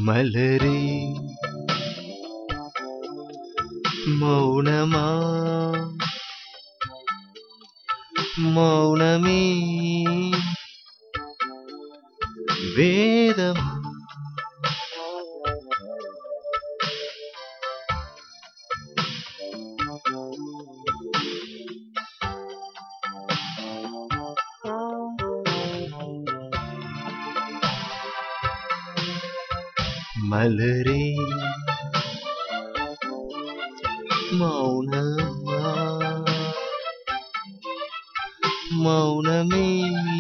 மலரே மௌனமா மௌனமே வேதம் மலரே மௌனமா மௌனமே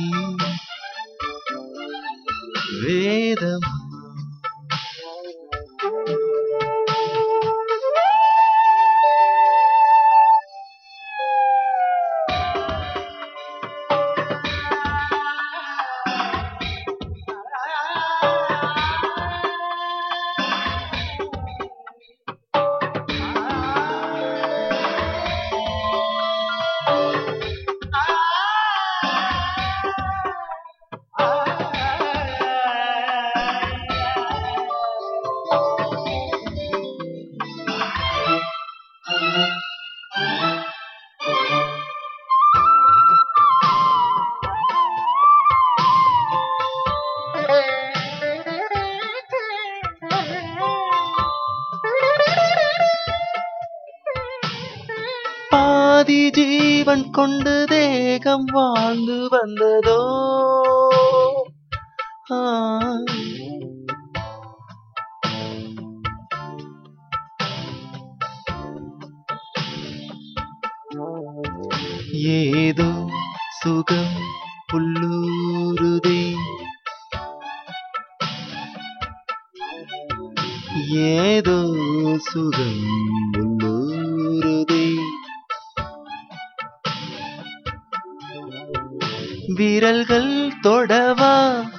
வேதம் பாதி ஜீவன் கொண்டு தேகம் வாழ்ந்து வந்ததோ ஆ. ஏதோ சுகம் புல்லூருதே ஏதோ சுகம் உள்ளூருதே விரல்கள் தொடவா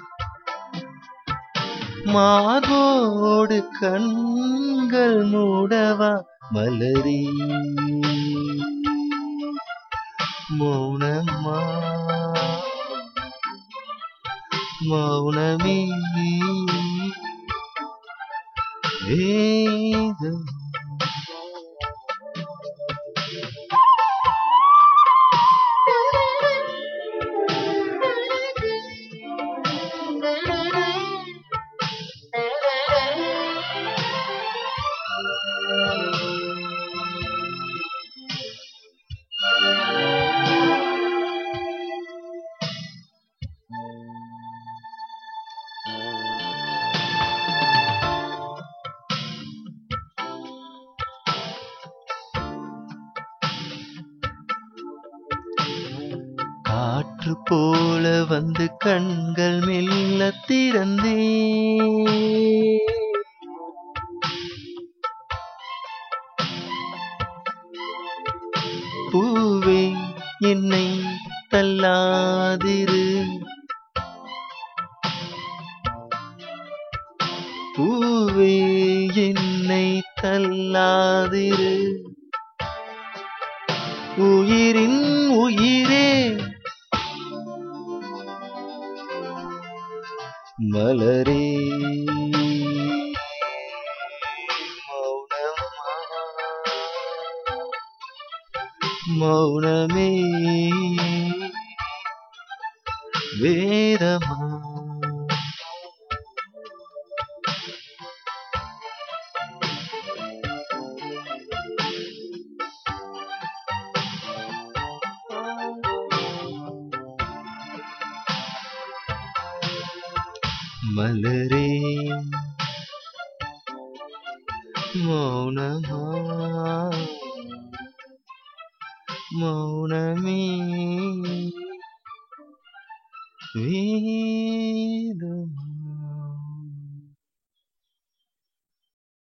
மார்போடு கண்கள் மூடவா மலரி மௌனமா மௌனமே வேதம் காற்று போல வந்து கண்கள் மெல்ல திறந்தே பூவே என்னை தள்ளாதிரு பூவே என்னை தள்ளாதிரு உயிரின் உயிரே மலரே மௌனமா மௌனமே வேதமா மலரே மௌனமா மௌனமே வேதம்